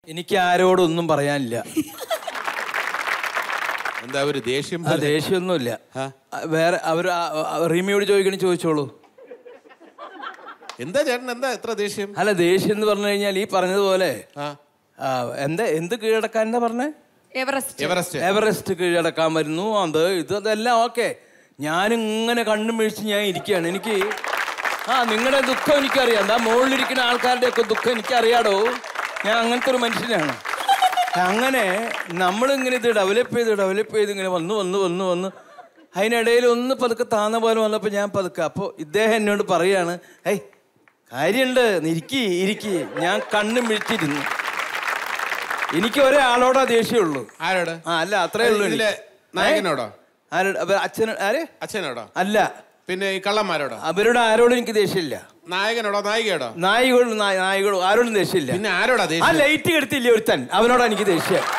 എനിക്ക് ആരോടൊന്നും പറയാനില്ല എന്താ ഒരു ദേഷ്യം ആ ദേഷ്യമൊന്നുമില്ല ആ, വേറെ അവർ റീമിയോട് ചോദിക്കണേ ചോദിച്ചോളൂ എന്താ ചേട്ടൻ എന്താ എത്ര ദേഷ്യം അല്ല ദേഷ്യം എന്ന് പറഞ്ഞു കഴിഞ്ഞാൽ ഈ പറഞ്ഞതുപോലെ ആ ആ, എന്താ എന്ത് കീഴടക്കാൻ എന്താ പറഞ്ഞേ എവറസ്റ്റ് എവറസ്റ്റ് എവറസ്റ്റ് കീഴടക്കാൻ വരുന്നു അത് ഇത് അതെല്ലാം ഓക്കെ ഞാനിങ്ങനെ കണ്ണും വീഴ്ച ഞാൻ ഇരിക്കുകയാണ് എനിക്ക് ആ നിങ്ങളുടെ ദുഃഖം എനിക്കറിയാം എന്താ മുകളിലിരിക്കുന്ന ആൾക്കാരുടെയൊക്കെ ദുഃഖം എനിക്കറിയാടോ ഞാൻ അങ്ങനത്തെ ഒരു മനുഷ്യനാണ് അങ്ങനെ നമ്മളിങ്ങനെ ഇത് ഡെവലപ്പ് ചെയ്ത് ഡെവലപ്പ് ചെയ്ത് ഇങ്ങനെ വന്ന് വന്ന് വന്ന് വന്ന് അതിനിടയിൽ ഒന്ന് പതുക്കെ താന്ന പോലെ വന്നപ്പോൾ ഞാൻ പതുക്കെ അപ്പോൾ ഇദ്ദേഹം എന്നോട് പറയാണ് ഏയ് കാര്യമുണ്ട് ഇരിക്കി ഇരിക്കി ഞാൻ കണ്ണും വീഴ്ത്തിയിരുന്നു എനിക്ക് ഒരാളോടാ ദേഷ്യമുള്ളൂ ആരോട് ആ അല്ല അത്രേ ഉള്ളൂ എനിക്ക്. ഇതിലെ നായകനോടോ ആരോട് അവ അച്ഛൻ ആര് അച്ഛനോടോ അല്ല പിന്നെ ഈ കള്ളന്മാരോടോ അവരുടെ ആരോടും എനിക്ക് ദേഷ്യമില്ല നായകനോടോ നായികയോടോ നായികളും നായികളും ആരോടും ദേഷ്യമില്ല പിന്നെ ആരോടാ ആ ദേഷ്യം ലൈറ്റ് കെടുത്തില്ലേ ഒരുത്തൻ അവനോടാ എനിക്ക് ദേഷ്യം